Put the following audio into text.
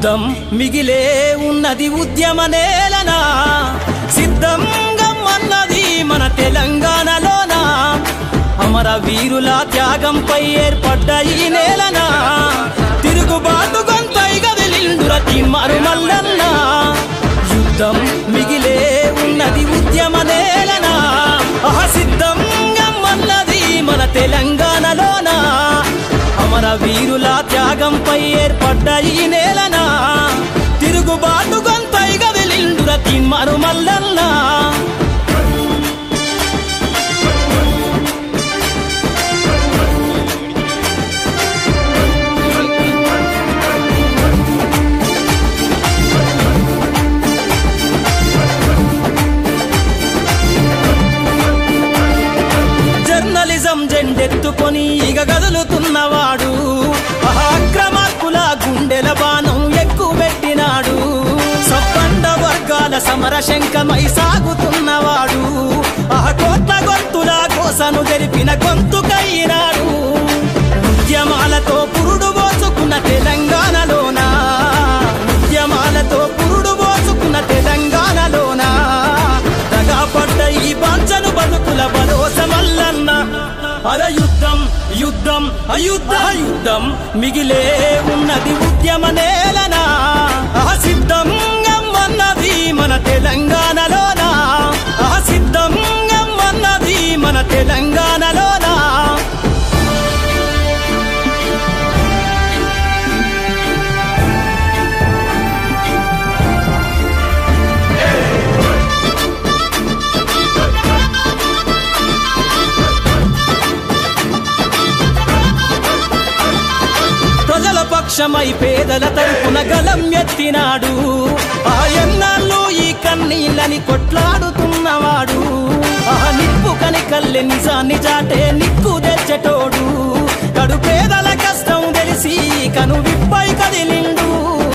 యుద్ధం మిగిలే ఉన్నది ఉద్యమ నేలనా సిద్ధంగా అన్నది మన తెలంగాణలోన అమర వీరుల త్యాగంపై ఏర్పడ్డ ఈ నేలనా తిరుగుబాటు గొంతైగా వెలిండుర తిమ్మరు మల్లన్న యుద్ధం మిగిలే ఉన్నది ఉద్యమ నేలనా అహ సిద్ధంగా అన్నది మన తెలంగాణలోన అమర వీరుల త్యాగంపై ఏర్పడ్డ ఈ నేలనా తిరుగుబాటు గొంతైగా వెలిండుర తిమ్మరు మల్లన్న జర్నలిజం జెండెత్తుకొని ఇగ గదులుతున్నవాడు అక్రమార్కుల గుండెల బాణం ఎక్కువెట్టినాడు సబ్బండ వర్గాల సమర శంఖమై సాగుతున్నవాడు ఆ కోట్ల గొంతుల కోసను జరిపిన గొంతుకైనాడు ఉద్యమాలతో పురుడు పోసుకున్న తెలంగాణలోన ఉద్యమాలతో పురుడు పోసుకున్న తెలంగాణలోన తగాపడ్డ ఈ బాంచను బతుకుల భరోసమల్లన్న అర యుద్ధం యుద్ధం అయుద్ధ యుద్ధం మిగిలే ఉన్నది ఉద్యమ నేలనా ఆ సిద్ధంగా అన్నది మన తెలంగాణలోనా ఆ సిద్ధంగా అన్నది మన తెలంగాణలోనా ప్రజల పక్షమై పేదల తరపున గలం ఎత్తినాడు ఆ ఎన్నాళ్ళు ఈ కన్నీళ్ళని కొట్లాడుతున్నవాడు ఆ నిప్పు కని కల్లె నిజాన్ని జాటే నిక్కు తెచ్చటోడు కడు పేదల కష్టం తెలిసి కను విప్పై కదిలిండు